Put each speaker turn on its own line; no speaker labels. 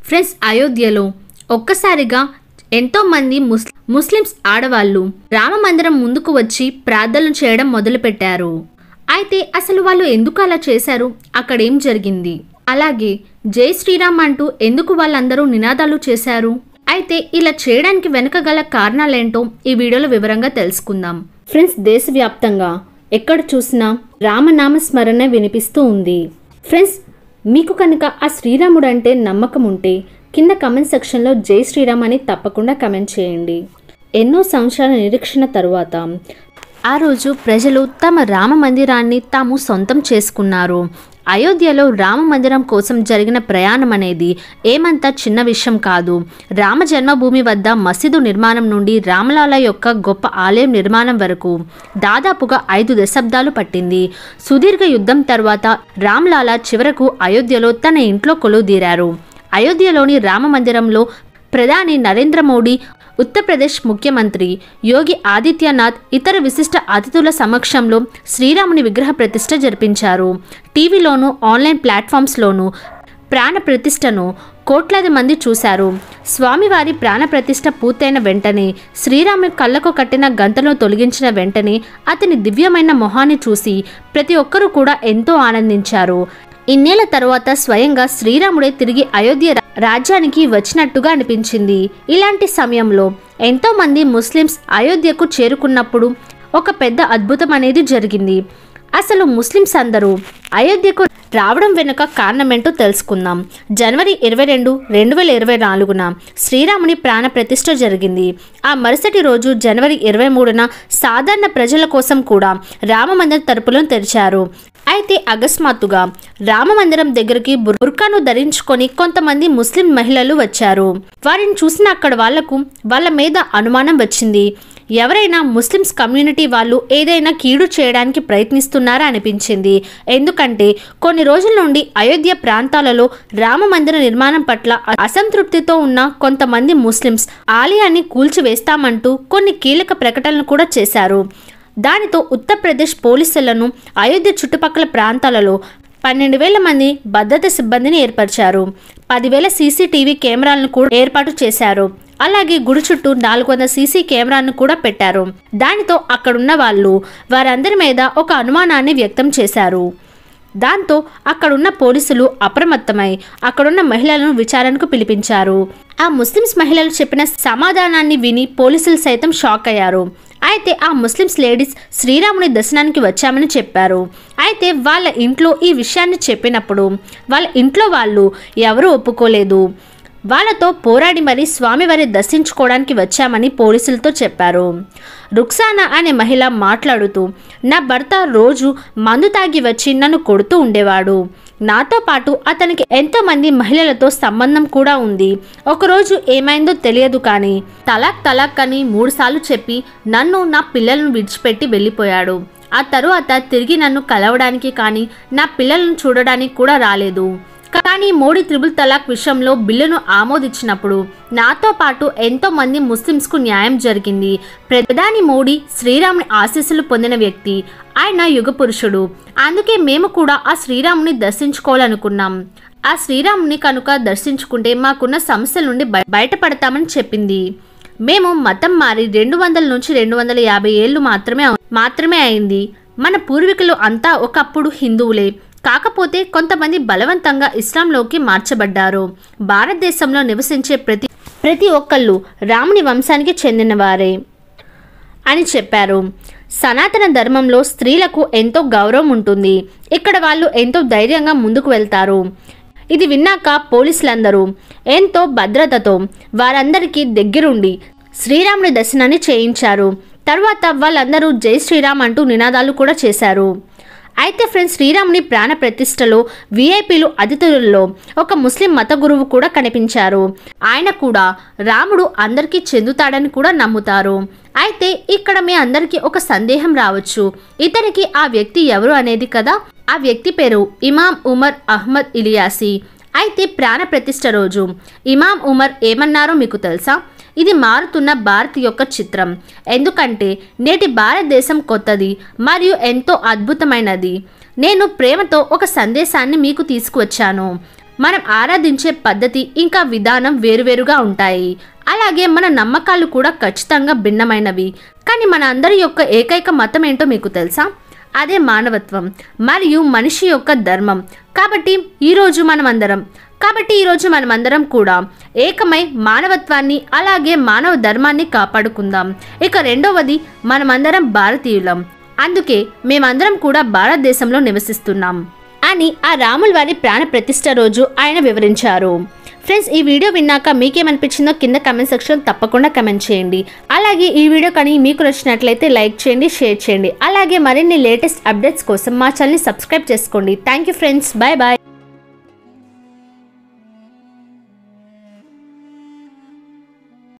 friends అయోధ్యలో ఒక్కసారిగా ఎంతో మంది ముస్ ముస్లిమ్స్ ఆడవాళ్ళు రామ మందిరం ముందుకు వచ్చి ప్రార్థనలు చేయడం మొదలుపెట్టారు అయితే అసలు వాళ్ళు ఎందుకు అలా చేశారు అక్కడ ఏం జరిగింది అలాగే జై శ్రీరామ్ అంటూ ఎందుకు వాళ్ళందరూ నినాదాలు చేశారు అయితే ఇలా చేయడానికి వెనుక గల కారణాలేంటో ఈ వీడియోలో వివరంగా తెలుసుకుందాం ఫ్రెండ్స్ దేశవ్యాప్తంగా ఎక్కడ చూసినా రామనామ స్మరణ వినిపిస్తూ ఉంది ఫ్రెండ్స్ మీకు కనుక ఆ శ్రీరాముడు అంటే నమ్మకం ఉంటే కింద కమెంట్ సెక్షన్లో జై శ్రీరామ్ అని తప్పకుండా కమెంట్ చేయండి ఎన్నో సంవత్సరాల నిరీక్షణ తరువాత ఆ రోజు ప్రజలు తమ రామ మందిరాన్ని తాము సొంతం చేసుకున్నారు అయోధ్యలో రామ మందిరం కోసం జరిగిన ప్రయాణం అనేది ఏమంత చిన్న విషయం కాదు రామ జన్మభూమి వద్ద మసీదు నిర్మాణం నుండి రామలాల యొక్క గొప్ప ఆలయం నిర్మాణం వరకు దాదాపుగా ఐదు దశాబ్దాలు పట్టింది సుదీర్ఘ యుద్ధం తర్వాత రామ్లాలా చివరకు అయోధ్యలో తన ఇంట్లో కొలువుదీరారు అయోధ్యలోని రామ మందిరంలో ప్రధాని నరేంద్ర మోడీ ఉత్తరప్రదేశ్ ముఖ్యమంత్రి యోగి ఆదిత్యనాథ్ ఇతర విశిష్ట అతిథుల సమక్షంలో శ్రీరాముని విగ్రహ ప్రతిష్ఠ జరిపించారు టీవీలోను ఆన్లైన్ ప్లాట్ఫామ్స్లోనూ ప్రాణ ప్రతిష్టను కోట్లాది మంది చూశారు స్వామివారి ప్రాణ ప్రతిష్ఠ పూర్తయిన వెంటనే శ్రీరాముని కళ్ళకు కట్టిన గంతను తొలగించిన వెంటనే అతని దివ్యమైన మొహాన్ని చూసి ప్రతి ఒక్కరూ కూడా ఎంతో ఆనందించారు ఇన్నేళ్ల తరువాత స్వయంగా శ్రీరాముడే తిరిగి అయోధ్య రా- రాజ్యానికి వచ్చినట్టుగా అనిపించింది ఇలాంటి సమయంలో ఎంతో మంది ముస్లిమ్స్ అయోధ్యకు చేరుకున్నప్పుడు ఒక పెద్ద అద్భుతం అనేది జరిగింది అసలు ముస్లిమ్స్ అందరూ అయోధ్యకు రావడం వెనుక కారణమేంటో తెలుసుకుందాం జనవరి ఇరవై రెండు రెండు వేల ఇరవై నాలుగున శ్రీరాముని ప్రాణ ప్రతిష్ఠ జరిగింది ఆ మరుసటి రోజు జనవరి ఇరవై మూడున సాధారణ ప్రజల కోసం కూడా రామమందిర తలుపులను తెరిచారు అయితే అకస్మాత్తుగా రామమందిరం దగ్గరికి బుర్- బుర్కాను ధరించుకొని కొంతమంది ముస్లిం మహిళలు వచ్చారు వారిని చూసిన అక్కడ వాళ్లకు వాళ్ళ మీద అనుమానం వచ్చింది ఎవరైనా ముస్లిమ్స్ కమ్యూనిటీ వాళ్ళు ఏదైనా కీడు చేయడానికి ప్రయత్నిస్తున్నారా అనిపించింది ఎందుకంటే కొన్ని రోజుల నుండి అయోధ్య ప్రాంతాలలో రామ మందిర నిర్మాణం పట్ల అసంతృప్తితో ఉన్న కొంతమంది ముస్లిమ్స్ ఆలయాన్ని కూల్చివేస్తామంటూ కొన్ని కీలక ప్రకటనలు కూడా చేశారు దానితో ఉత్తరప్రదేశ్ పోలీసులను అయోధ్య చుట్టుపక్కల ప్రాంతాలలో పన్నెండు వేల మంది భద్రత సిబ్బందిని ఏర్పరిచారు పదివేల సీసీటీవీ కెమెరాలను కూడా ఏర్పాటు చేశారు అలాగే గుడి చుట్టూ నాలుగు వందల సీసీ కెమెరాను కూడా పెట్టారు దానితో అక్కడున్న వాళ్ళు వారందరి మీద ఒక అనుమానాన్ని వ్యక్తం చేశారు దాంతో అక్కడున్న పోలీసులు అప్రమత్తమై అక్కడున్న మహిళలను విచారణకు పిలిపించారు ఆ ముస్లిమ్స్ మహిళలు చెప్పిన సమాధానాన్ని విని పోలీసులు సైతం షాక్ అయ్యారు అయితే ఆ ముస్లిమ్స్ లేడీస్ శ్రీరాముని దర్శనానికి వచ్చామని చెప్పారు అయితే వాళ్ళ ఇంట్లో ఈ విషయాన్ని చెప్పినప్పుడు వాళ్ళ ఇంట్లో వాళ్ళు ఎవరూ ఒప్పుకోలేదు వాళ్ళతో పోరాడి మరీ స్వామివారి దర్శించుకోవడానికి వచ్చామని పోలీసులతో చెప్పారు రుక్సానా అనే మహిళ మాట్లాడుతూ నా భర్త రోజు మందు తాగి వచ్చి నన్ను కొడుతూ ఉండేవాడు నాతో పాటు అతనికి ఎంతో మంది మహిళలతో సంబంధం కూడా ఉంది ఒకరోజు ఏమైందో తెలియదు కానీ తలాక్ తలాక్ అని మూడుసార్లు చెప్పి నన్ను నా పిల్లలను విడిచిపెట్టి వెళ్ళిపోయాడు ఆ తరువాత తిరిగి నన్ను కలవడానికి కానీ నా పిల్లలను చూడడానికి కూడా రాలేదు కానీ మోడీ త్రిబుల్ తలాక్ విషయంలో బిల్లును ఆమోదించినప్పుడు నాతో పాటు ఎంతో మంది ముస్లిమ్స్కు న్యాయం జరిగింది ప్రధాని మోడీ శ్రీరాముని ఆశీస్సులు పొందిన వ్యక్తి ఆయన యుగ పురుషుడు అందుకే మేము కూడా ఆ శ్రీరాముని దర్శించుకోవాలనుకున్నాం ఆ శ్రీరాముని కనుక దర్శించుకుంటే మాకున్న సమస్యల నుండి బయ- బయటపడతామని చెప్పింది మేము మతం మారి రెండు వందల నుంచి రెండు వందల యాభై ఏళ్ళు మాత్రమే మాత్రమే అయింది మన పూర్వీకులు అంతా ఒకప్పుడు హిందువులే కాకపోతే కొంతమంది బలవంతంగా ఇస్లాంలోకి మార్చబడ్డారు భారతదేశంలో నివసించే ప్రతి ప్రతి ఒక్కళ్ళు రాముని వంశానికి చెందినవారే అని చెప్పారు సనాతన ధర్మంలో స్త్రీలకు ఎంతో గౌరవం ఉంటుంది ఇక్కడ వాళ్ళు ఎంతో ధైర్యంగా ముందుకు వెళ్తారు ఇది విన్నాక పోలీసులందరూ ఎంతో భద్రతతో వారందరికీ దగ్గరుండి శ్రీరాముని దర్శనాన్ని చేయించారు తర్వాత వాళ్ళందరూ జై శ్రీరామ్ అంటూ నినాదాలు కూడా చేశారు అయితే ఫ్రెండ్స్ శ్రీరాముని ప్రాణ ప్రతిష్టలో విఐపీలు అతిథులలో ఒక ముస్లిం మత గురువు కూడా కనిపించారు ఆయన కూడా రాముడు అందరికీ చెందుతాడని కూడా నమ్ముతారు అయితే ఇక్కడ మీ అందరికీ ఒక సందేహం రావచ్చు ఇతనికి ఆ వ్యక్తి ఎవరు అనేది కదా ఆ వ్యక్తి పేరు ఇమాం ఉమర్ అహ్మద్ ఇలియాసి అయితే ప్రాణ ప్రతిష్ఠ రోజు ఇమాం ఉమర్ ఏమన్నారో మీకు తెలుసా ఇది మారుతున్న భారత్ యొక్క చిత్రం ఎందుకంటే నేటి భారతదేశం కొత్తది మరియు ఎంతో అద్భుతమైనది నేను ప్రేమతో ఒక సందేశాన్ని మీకు తీసుకువచ్చాను మనం ఆరాధించే పద్ధతి ఇంకా విధానం వేరువేరుగా ఉంటాయి అలాగే మన నమ్మకాలు కూడా ఖచ్చితంగా భిన్నమైనవి కానీ మన అందరి యొక్క ఏకైక మతం ఏంటో మీకు తెలుసా అదే మానవత్వం మరియు మనిషి యొక్క ధర్మం కాబట్టి ఈరోజు మనమందరం కాబట్టి ఈరోజు మనమందరం కూడా ఏకమై మానవత్వాన్ని అలాగే మానవ ధర్మాన్ని కాపాడుకుందాం ఇక రెండవది మనమందరం భారతీయులం అందుకే మేమందరం కూడా భారతదేశంలో నివసిస్తున్నాం అని ఆ రాముల వారి ప్రాణ ప్రతిష్ట రోజు ఆయన వివరించారు ఫ్రెండ్స్ ఈ వీడియో విన్నాక మీకేమనిపించిందో కింద కమెంట్ సెక్షన్ తప్పకుండా కమెంట్ చేయండి అలాగే ఈ వీడియో కానీ మీకు నచ్చినట్లయితే లైక్ చేయండి షేర్ చేయండి అలాగే మరిన్ని లేటెస్ట్ అప్డేట్స్ కోసం మా ఛానల్ని సబ్స్క్రైబ్ చేసుకోండి thank you friends bye bye